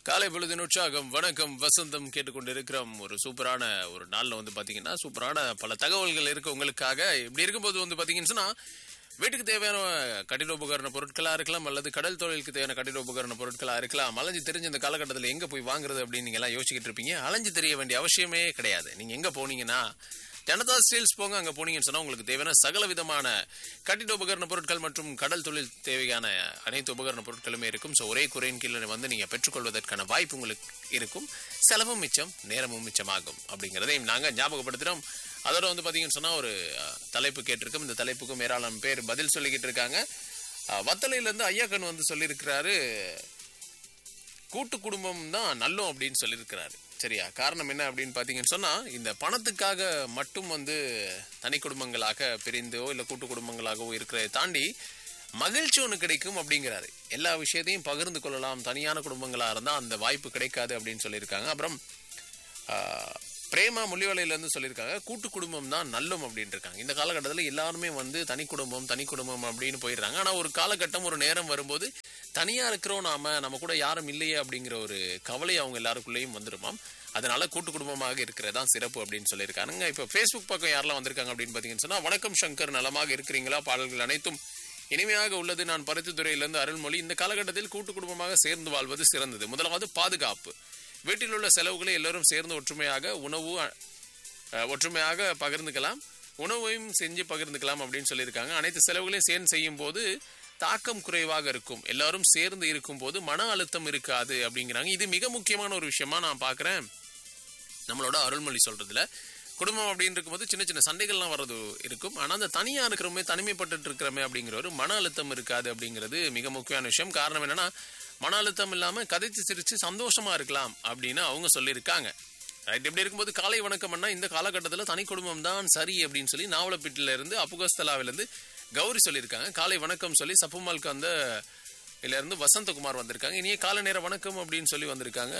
காலை பொழுதின் உற்சாகம் வணக்கம் வசந்தம் கேட்டுக்கொண்டிருக்கிறோம் ஒரு சூப்பரான ஒரு நாள்ல வந்து பாத்தீங்கன்னா சூப்பரான பல தகவல்கள் இருக்கு உங்களுக்காக இப்படி இருக்கும்போது வந்து பாத்தீங்கன்னு சொன்னா வீட்டுக்கு தேவையான கட்டிட உபகரண பொருட்களா இருக்கலாம் அல்லது கடல் தொழிலுக்கு தேவையான கட்டிட உபகரண பொருட்களா இருக்கலாம் அலைஞ்சு தெரிஞ்ச இந்த காலகட்டத்தில் எங்க போய் வாங்குறது அப்படின்னு நீங்க எல்லாம் யோசிச்சுட்டு இருப்பீங்க அலைஞ்சு தெரிய வேண்டிய அவசியமே கிடையாது நீங்க எங்க போனீங்கன்னா ஜனதா ஸ்டீல்ஸ் போங்க அங்க போனீங்கன்னு சொன்னா உங்களுக்கு தேவையான சகல விதமான கட்டிட உபகரண பொருட்கள் மற்றும் கடல் தொழில் தேவையான அனைத்து உபகரண பொருட்களுமே இருக்கும் ஸோ ஒரே குறையின் கீழே வந்து நீங்க பெற்றுக்கொள்வதற்கான வாய்ப்பு உங்களுக்கு இருக்கும் செலவும் மிச்சம் நேரமும் மிச்சமாகும் அப்படிங்கிறதையும் நாங்க ஞாபகப்படுத்துறோம் அதோட வந்து பாத்தீங்கன்னு சொன்னா ஒரு அஹ், தலைப்பு கேட்டிருக்கோம் இந்த தலைப்புக்கும் ஏராளம் பேர் பதில் சொல்லிக்கிட்டு இருக்காங்க அஹ், வத்தலையில இருந்து ஐயாக்கன் வந்து சொல்லியிருக்கிறாரு கூட்டு குடும்பம் தான் நல்லோம் அப்படின்னு சொல்லியிருக்கிறாரு சரியா காரணம் என்ன அப்படின்னு பார்த்தீங்கன்னு சொன்னா இந்த பணத்துக்காக மட்டும் வந்து தனி குடும்பங்களாக பிரிந்தோ இல்லை கூட்டு குடும்பங்களாகவோ இருக்கிறதை தாண்டி மகிழ்ச்சி ஒன்று கிடைக்கும் அப்படிங்கிறாரு எல்லா விஷயத்தையும் பகிர்ந்து கொள்ளலாம் தனியான குடும்பங்களா இருந்தால் அந்த வாய்ப்பு கிடைக்காது அப்படின்னு சொல்லியிருக்காங்க அப்புறம் ஆஹ், பிரேமா முள்ளிவாளையிலேருந்து சொல்லியிருக்காங்க கூட்டு குடும்பம் தான் நல்லம் அப்படின்னு இருக்காங்க இந்த காலகட்டத்தில் எல்லாருமே வந்து தனி குடும்பம் தனி குடும்பம் அப்படின்னு போயிடுறாங்க ஆனால் ஒரு காலகட்டம் ஒரு நேரம் வரும்போது தனியாக இருக்கிறோம் நாம நம்ம கூட யாரும் இல்லையே அப்படிங்கிற ஒரு கவலை அவங்க எல்லாருக்குள்ளேயும் வந்துருமாம் அதனால கூட்டு குடும்பமாக இருக்கிறதா சிறப்பு அப்படின்னு சொல்லியிருக்காங்க இப்போ ஃபேஸ்புக் பக்கம் யாரெல்லாம் வந்திருக்காங்க அப்படின்னு பார்த்தீங்கன்னு சொன்னா வணக்கம் சங்கர் நலமாக இருக்கிறீங்களா பாடல்கள் அனைத்தும் இனிமையாக உள்ளது நான் பருத்தித்துறையிலிருந்து அருள்மொழி இந்த காலகட்டத்தில் கூட்டு குடும்பமாக சேர்ந்து வாழ்வது சிறந்தது முதலாவது பாதுகாப்பு வீட்டில் உள்ள செலவுகளை எல்லோரும் சேர்ந்து ஒற்றுமையாக உணவு அஹ், ஒற்றுமையாக பகிர்ந்துக்கலாம் உணவையும் செஞ்சு பகிர்ந்துக்கலாம் அப்படின்னு சொல்லியிருக்காங்க அனைத்து செலவுகளையும் சேர்ந்து செய்யும் போது தாக்கம் குறைவாக இருக்கும் எல்லாரும் சேர்ந்து இருக்கும் போது மன அழுத்தம் இருக்காது அப்படிங்கிறாங்க இது மிக முக்கியமான ஒரு விஷயமா நான் பார்க்குறேன் நம்மளோட அருள்மொழி சொல்றதுல குடும்பம் அப்படின்னு இருக்கும்போது சின்ன சின்ன சண்டைகள்லாம் வர்றது இருக்கும் ஆனால் அந்த தனியாக இருக்கிறோமே தனிமைப்பட்டு இருக்கிறோமே அப்படிங்கிற ஒரு மன அழுத்தம் இருக்காது அப்படிங்கிறது மிக முக்கியமான விஷயம் காரணம் என்னன்னா மன அழுத்தம் இல்லாமல் கதைச்சு சிரிச்சு சந்தோஷமா இருக்கலாம் அப்படின்னு அவங்க சொல்லியிருக்காங்க ரைட் இப்படி இருக்கும்போது காலை வணக்கம்னா இந்த காலகட்டத்தில் தனி குடும்பம் தான் சரி அப்படின்னு சொல்லி நாவலப்பீட்டில இருந்து அப்புகஸ்தலாவிலிருந்து கௌரி சொல்லியிருக்காங்க காலை வணக்கம் சொல்லி சப்புமால்க்கு அந்த இதுல இருந்து வசந்தகுமார் வந்திருக்காங்க இனிய காலை நேர வணக்கம் அப்படின்னு சொல்லி வந்திருக்காங்க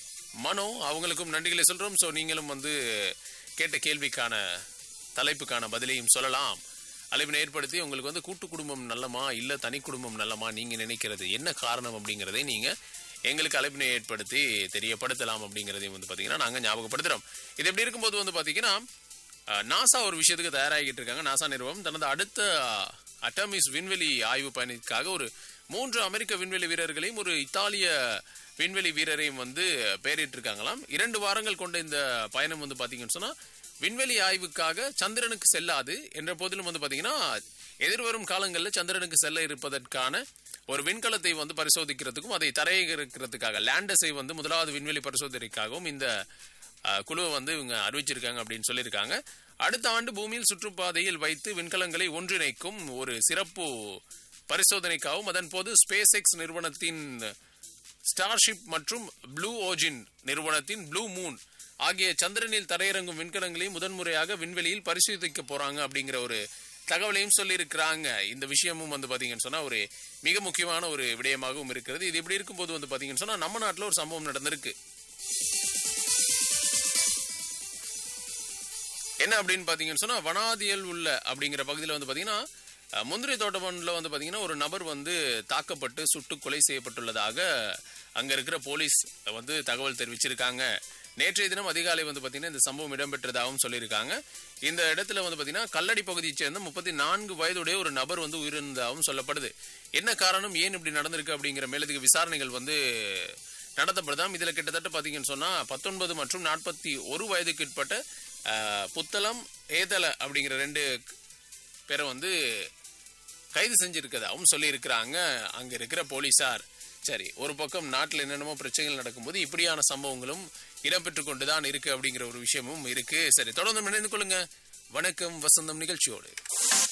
மனோ அவங்களுக்கும் நன்றிகளை சொல்றோம் ஸோ நீங்களும் வந்து கேட்ட கேள்விக்கான தலைப்புக்கான பதிலையும் சொல்லலாம் அழைப்பினை ஏற்படுத்தி உங்களுக்கு வந்து கூட்டு குடும்பம் நல்லமா இல்ல தனி குடும்பம் நல்லமா நீங்க நினைக்கிறது என்ன காரணம் அப்படிங்கிறதை நீங்க எங்களுக்கு அழைப்பினை ஏற்படுத்தி தெரியப்படுத்தலாம் அப்படிங்கிறதையும் வந்து பாத்தீங்கன்னா நாங்க ஞாபகப்படுத்துறோம் இது எப்படி இருக்கும்போது வந்து பாத்தீங்கன்னா அஹ், நாசா ஒரு விஷயத்துக்கு தயாராகிட்டு இருக்காங்க நாசா நிறுவனம் தனது அடுத்த அட்டமிஸ் விண்வெளி ஆய்வு பயணத்துக்காக ஒரு மூன்று அமெரிக்க விண்வெளி வீரர்களையும் ஒரு இத்தாலிய விண்வெளி வீரரையும் வந்து பெயரிட்டு இருக்காங்களாம் இரண்டு வாரங்கள் கொண்ட இந்த பயணம் வந்து பாத்தீங்கன்னு சொன்னா விண்வெளி ஆய்வுக்காக சந்திரனுக்கு செல்லாது என்ற போதிலும் வந்து பாத்தீங்கன்னா எதிர்வரும் காலங்களில் சந்திரனுக்கு செல்ல இருப்பதற்கான ஒரு விண்கலத்தை வந்து பரிசோதிக்கிறதுக்கும் அதை தரையிறக்கிறதுக்காக லேண்டஸை வந்து முதலாவது விண்வெளி பரிசோதனைக்காகவும் இந்த அஹ், குழுவை வந்து இவங்க அறிவிச்சிருக்காங்க அப்படின்னு சொல்லியிருக்காங்க அடுத்த ஆண்டு பூமியில் சுற்றுப்பாதையில் வைத்து விண்கலங்களை ஒன்றிணைக்கும் ஒரு சிறப்பு பரிசோதனைக்காகவும் அதன் போது ஸ்பேஸ் எக்ஸ் நிறுவனத்தின் ஸ்டார்ஷிப் மற்றும் ப்ளூ ஓஜின் நிறுவனத்தின் ப்ளூ மூன் ஆகிய சந்திரனில் தரையிறங்கும் விண்கலங்களையும் முதன்முறையாக விண்வெளியில் பரிசோதிக்க போறாங்க அப்படிங்கிற ஒரு தகவலையும் சொல்லியிருக்கிறாங்க இந்த விஷயமும் வந்து பாத்தீங்கன்னு சொன்னா ஒரு மிக முக்கியமான ஒரு விடயமாகவும் இருக்கிறது இது இப்படி இருக்கும்போது வந்து பாத்தீங்கன்னு சொன்னா நம்ம நாட்டில் ஒரு சம்பவம் நடந்திருக்கு என்ன அப்படின்னு பாத்தீங்கன்னு சொன்னா வனாதியல் உள்ள அப்படிங்கிற பகுதியில் வந்து பாத்தீங்கன்னா அஹ், முந்திரி தோட்டம் ஒன்றில் வந்து பாத்தீங்கன்னா ஒரு நபர் வந்து தாக்கப்பட்டு சுட்டு கொலை செய்யப்பட்டுள்ளதாக அங்க இருக்கிற போலீஸ் வந்து தகவல் தெரிவிச்சிருக்காங்க நேற்றைய தினம் அதிகாலை வந்து பாத்தீங்கன்னா இந்த சம்பவம் இடம்பெற்றதாகவும் சொல்லியிருக்காங்க இந்த இடத்துல வந்து பாத்தீங்கன்னா கல்லடி பகுதியைச் சேர்ந்த முப்பத்தி நான்கு வயதுடைய ஒரு நபர் வந்து உயிரிழந்ததாகவும் சொல்லப்படுது என்ன காரணம் ஏன் இப்படி நடந்திருக்கு அப்படிங்கிற மேலதிக விசாரணைகள் வந்து நடத்தப்படுதாம் இதுல கிட்டத்தட்ட பாத்தீங்கன்னு சொன்னா பத்தொன்பது மற்றும் நாற்பத்தி ஒரு வயதுக்கு உட்பட்ட அஹ், புத்தளம் ஏதல அப்படிங்கிற ரெண்டு பேரை வந்து கைது செஞ்சிருக்கதாகவும் சொல்லியிருக்கிறாங்க அங்க இருக்கிற போலீசார் சரி ஒரு பக்கம் நாட்டில் என்னென்னமோ பிரச்சனைகள் நடக்கும்போது இப்படியான சம்பவங்களும் இடம்பெற்று கொண்டுதான் இருக்கு அப்படிங்கிற ஒரு விஷயமும் இருக்கு சரி தொடர்ந்து இணைந்து கொள்ளுங்க வணக்கம் வசந்தம் நிகழ்ச்சியோடு